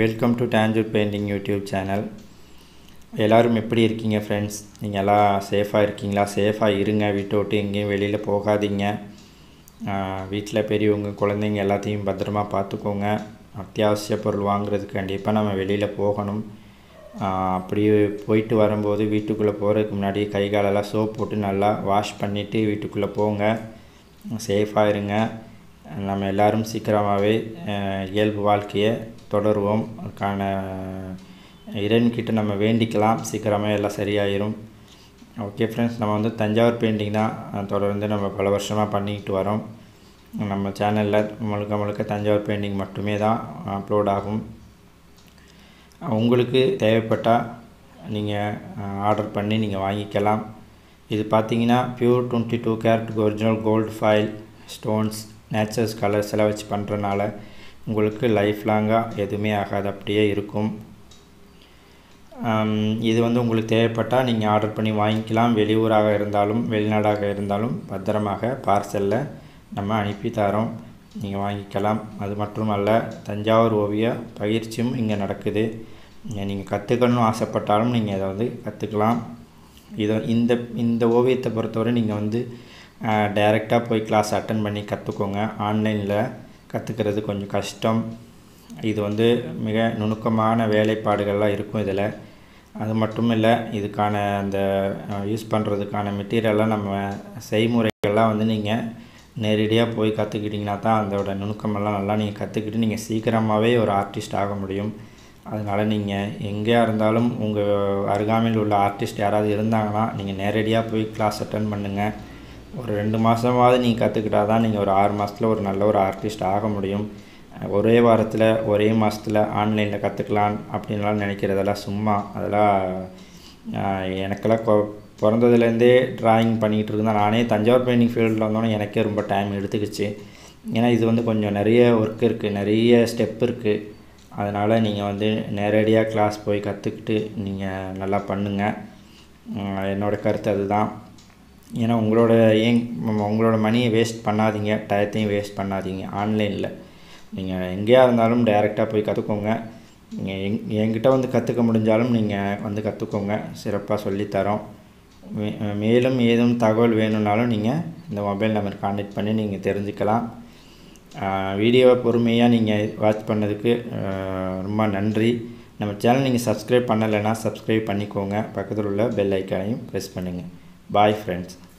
welcome to Tanjore painting YouTube channel எல்லோரும் எப்படி இருக்கீங்க ஃப்ரெண்ட்ஸ் நீங்கள் எல்லாம் சேஃபாக இருக்கீங்களா சேஃபாக இருங்க வீட்டை விட்டு எங்கேயும் வெளியில் போகாதீங்க வீட்டில் பெரியவங்க குழந்தைங்க எல்லாத்தையும் பத்திரமா பார்த்துக்கோங்க அத்தியாவசிய பொருள் வாங்குறதுக்கு கண்டிப்பாக நம்ம வெளியில் போகணும் அப்படி போயிட்டு வரும்போது வீட்டுக்குள்ளே போகிறதுக்கு முன்னாடி கை காலெல்லாம் சோப் போட்டு நல்லா வாஷ் பண்ணிவிட்டு வீட்டுக்குள்ளே போங்க சேஃபாக இருங்க நம்ம எல்லோரும் சீக்கிரமாகவே இயல்பு வாழ்க்கையை தொடருவோம் அதுக்கான இறைவன்கிட்ட நம்ம வேண்டிக்கலாம் சீக்கிரமாக எல்லாம் சரியாயிரும் ஓகே ஃப்ரெண்ட்ஸ் நம்ம வந்து தஞ்சாவூர் பெயிண்டிங் தான் தொடர்ந்து நம்ம பல வருஷமாக பண்ணிக்கிட்டு வரோம் நம்ம சேனலில் முழுக்க முழுக்க தஞ்சாவூர் பெயிண்டிங் மட்டுமே தான் அப்லோட் ஆகும் உங்களுக்கு தேவைப்பட்டால் நீங்கள் ஆர்டர் பண்ணி நீங்கள் வாங்கிக்கலாம் இது பார்த்தீங்கன்னா pure twenty two carat original gold foil stones nature's colours எல்லாம் வச்சு பண்ணுறனால உங்களுக்கு லைஃப் லாங்காக எதுவுமே ஆகாது அப்படியே இருக்கும் இது வந்து உங்களுக்கு தேவைப்பட்டால் நீங்கள் ஆர்டர் பண்ணி வாங்கிக்கலாம் வெளியூராக இருந்தாலும் வெளிநாடாக இருந்தாலும் பத்திரமாக பார்சலில் நம்ம அனுப்பி தரோம் நீங்கள் வாங்கிக்கலாம் அது மட்டும் அல்ல தஞ்சாவூர் ஓவிய பயிற்சியும் இங்கே நடக்குது நீங்கள் கற்றுக்கணும்னு ஆசைப்பட்டாலும் நீங்கள் இதை வந்து கற்றுக்கலாம் இதை இந்த இந்த ஓவியத்தை பொறுத்தவரை நீங்கள் வந்து டைரெக்டாக போய் கிளாஸ் அட்டன் பண்ணி கற்றுக்கோங்க ஆன்லைனில் கற்றுக்கிறது கொஞ்சம் கஷ்டம் இது வந்து மிக நுணுக்கமான வேலைப்பாடுகள்லாம் இருக்கும் இதில் அது மட்டும் இல்லை இதுக்கான அந்த யூஸ் பண்ணுறதுக்கான மெட்டீரியல்லாம் நம்ம செய்முறைகள்லாம் வந்து நீங்கள் நேரடியாக போய் கற்றுக்கிட்டிங்கன்னா தான் அதோட நுணுக்கமெல்லாம் நல்லா நீங்கள் கற்றுக்கிட்டு நீங்கள் சீக்கிரமாகவே ஒரு ஆர்டிஸ்ட் ஆக முடியும் அதனால் நீங்கள் எங்கேயா இருந்தாலும் உங்கள் அருகாமையில் உள்ள ஆர்டிஸ்ட் யாராவது இருந்தாங்கன்னா நீங்கள் நேரடியாக போய் கிளாஸ் அட்டன் பண்ணுங்கள் ஒரு ரெண்டு மாதமாவது நீங்கள் கற்றுக்கிட்டா தான் நீங்கள் ஒரு ஆறு மாதத்தில் ஒரு நல்ல ஒரு ஆர்டிஸ்ட் ஆக முடியும் ஒரே வாரத்தில் ஒரே மாதத்தில் ஆன்லைனில் கற்றுக்கலாம் அப்படின்லாம் நினைக்கிறதெல்லாம் சும்மா அதெல்லாம் எனக்கெல்லாம் கொ பிறந்ததுலேருந்தே ட்ராயிங் பண்ணிக்கிட்டு இருந்தால் நானே தஞ்சாவூர் பெயிண்டிங் ஃபீல்டில் வந்தோன்னே எனக்கே ரொம்ப டைம் எடுத்துக்கிச்சு ஏன்னா இது வந்து கொஞ்சம் நிறைய ஒர்க் இருக்குது நிறைய ஸ்டெப் இருக்குது அதனால் நீங்கள் வந்து நேரடியாக கிளாஸ் போய் கற்றுக்கிட்டு நீங்கள் நல்லா பண்ணுங்கள் என்னோடய கருத்து அதுதான் ஏன்னா உங்களோட ஏன் உங்களோட மணியை வேஸ்ட் பண்ணாதீங்க டயத்தையும் வேஸ்ட் பண்ணாதீங்க ஆன்லைனில் நீங்கள் எங்கேயா இருந்தாலும் டைரெக்டாக போய் கற்றுக்கோங்க நீங்கள் எங் என்கிட்ட வந்து கற்றுக்க முடிஞ்சாலும் நீங்கள் வந்து கற்றுக்கோங்க சிறப்பாக சொல்லித்தரோம் மேலும் ஏதும் தகவல் வேணும்னாலும் நீங்கள் இந்த மொபைல் நம்பர் கான்டெக்ட் பண்ணி நீங்கள் தெரிஞ்சுக்கலாம் வீடியோவை பொறுமையாக நீங்கள் வாட்ச் பண்ணதுக்கு ரொம்ப நன்றி நம்ம சேனல் நீங்கள் சப்ஸ்கிரைப் பண்ணலைன்னா சப்ஸ்கிரைப் பண்ணிக்கோங்க பக்கத்தில் உள்ள பெல் ஐக்கானையும் ப்ரெஸ் பண்ணுங்கள் பாய் ஃப்ரெண்ட்ஸ்